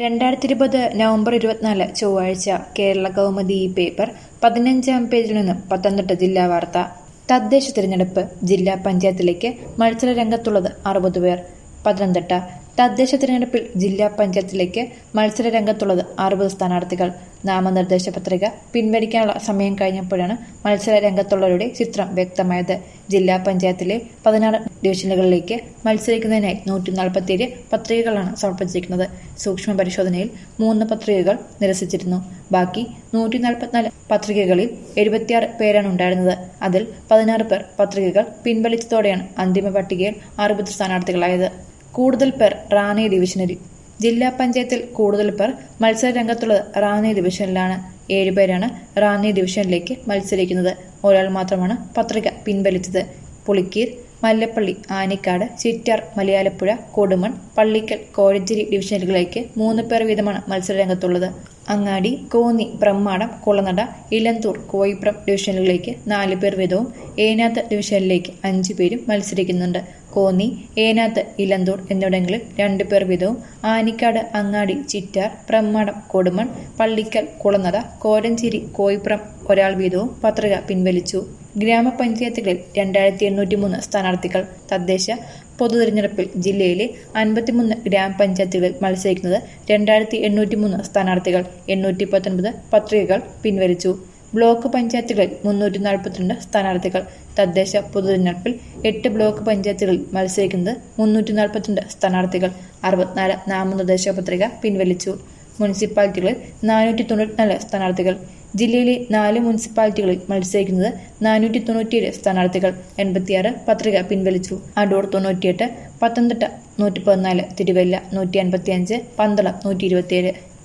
രണ്ടായിരത്തി ഇരുപത് നവംബർ ഇരുപത്തിനാല് ചൊവ്വാഴ്ച കേരള കൗമുദി ഈ പേപ്പർ പതിനഞ്ചാം പേജിൽ നിന്നും പത്തനംതിട്ട ജില്ലാ വാർത്ത തദ്ദേശ തിരഞ്ഞെടുപ്പ് ജില്ലാ പഞ്ചായത്തിലേക്ക് മത്സര രംഗത്തുള്ളത് അറുപത് പേർ പത്തനംതിട്ട തദ്ദേശ തിരഞ്ഞെടുപ്പിൽ ജില്ലാ പഞ്ചായത്തിലേക്ക് മത്സര രംഗത്തുള്ളത് അറുപത് സ്ഥാനാർത്ഥികൾ നാമനിർദ്ദേശ പത്രിക പിൻവലിക്കാനുള്ള സമയം കഴിഞ്ഞപ്പോഴാണ് മത്സര രംഗത്തുള്ളവരുടെ ചിത്രം വ്യക്തമായത് ജില്ലാ പഞ്ചായത്തിലെ പതിനാറ് ഡിവിഷനുകളിലേക്ക് മത്സരിക്കുന്നതിനായി നൂറ്റി നാൽപ്പത്തിയേഴ് പത്രികകളാണ് സമർപ്പിച്ചിരിക്കുന്നത് സൂക്ഷ്മ പരിശോധനയിൽ മൂന്ന് പത്രികകൾ നിരസിച്ചിരുന്നു ബാക്കി നൂറ്റി നാൽപ്പത്തിനാല് പത്രികകളിൽ എഴുപത്തിയാറ് പേരാണ് ഉണ്ടായിരുന്നത് അതിൽ പതിനാറ് പേർ പത്രികകൾ പിൻവലിച്ചതോടെയാണ് അന്തിമ പട്ടികയിൽ അറുപത് സ്ഥാനാർത്ഥികളായത് കൂടുതൽ പേർ റാണി ഡിവിഷനിൽ ജില്ലാ പഞ്ചായത്തിൽ കൂടുതൽ പേർ മത്സര രംഗത്തുള്ളത് റാന്നി ഡിവിഷനിലാണ് ഏഴുപേരാണ് റാന്നി ഡിവിഷനിലേക്ക് മത്സരിക്കുന്നത് ഒരാൾ മാത്രമാണ് പത്രിക പിൻവലിച്ചത് പുളിക്കീർ മല്ലപ്പള്ളി ആനിക്കാട് ചിറ്റാർ മലയാലപ്പുഴ കൊടുമൺ പള്ളിക്കൽ കോഴഞ്ചേരി ഡിവിഷനുകളിലേക്ക് മൂന്ന് പേർ വീതമാണ് മത്സരരംഗത്തുള്ളത് അങ്ങാടി കോന്നി പ്രമ്മാടം കുളനട ഇലന്തൂർ കോയിപ്രം ഡിവിഷനുകളിലേക്ക് നാല് പേർ വീതവും ഏനാത്ത് ഡിവിഷനിലേക്ക് അഞ്ചു പേരും മത്സരിക്കുന്നുണ്ട് കോന്നി ഏനാത്ത് ഇലന്തൂർ എന്നിവിടങ്ങളിൽ രണ്ടു പേർ വീതവും ആനിക്കാട് അങ്ങാടി ചിറ്റാർ പ്രമ്മാടം കൊടുമൺ പള്ളിക്കൽ കുളനട കോരഞ്ചേരി കോയിപ്രം ഒരാൾ വീതവും പത്രിക പിൻവലിച്ചു ഗ്രാമപഞ്ചായത്തുകളിൽ രണ്ടായിരത്തി എണ്ണൂറ്റി മൂന്ന് സ്ഥാനാർത്ഥികൾ തദ്ദേശ പൊതുതെരഞ്ഞെടുപ്പിൽ ജില്ലയിലെ അൻപത്തിമൂന്ന് ഗ്രാമപഞ്ചായത്തുകളിൽ മത്സരിക്കുന്നത് രണ്ടായിരത്തി എണ്ണൂറ്റി മൂന്ന് സ്ഥാനാർത്ഥികൾ എണ്ണൂറ്റി പത്തൊൻപത് പത്രികകൾ പിൻവലിച്ചു ബ്ലോക്ക് പഞ്ചായത്തുകളിൽ മുന്നൂറ്റി നാൽപ്പത്തിരണ്ട് സ്ഥാനാർത്ഥികൾ തദ്ദേശ പൊതുതെരഞ്ഞെടുപ്പിൽ എട്ട് ബ്ലോക്ക് പഞ്ചായത്തുകളിൽ മത്സരിക്കുന്നത് മുന്നൂറ്റി നാൽപ്പത്തിരണ്ട് സ്ഥാനാർത്ഥികൾ അറുപത്തിനാല് നാമനിർദ്ദേശ പത്രിക പിൻവലിച്ചു മുനിസിപ്പാലിറ്റികളിൽ നാനൂറ്റി തൊണ്ണൂറ്റിനാല് സ്ഥാനാർത്ഥികൾ ജില്ലയിലെ നാല് മുനിസിപ്പാലിറ്റികളിൽ മത്സരിക്കുന്നത് നാനൂറ്റി തൊണ്ണൂറ്റിയേഴ് സ്ഥാനാർത്ഥികൾ എൺപത്തിയാറ് പത്രിക പിൻവലിച്ചു അടൂർ തൊണ്ണൂറ്റിയെട്ട് പത്തനംതിട്ട നൂറ്റി പതിനാല് തിരുവല്ല നൂറ്റി അൻപത്തിയഞ്ച് പന്തളം നൂറ്റി ഇരുപത്തിയേഴ്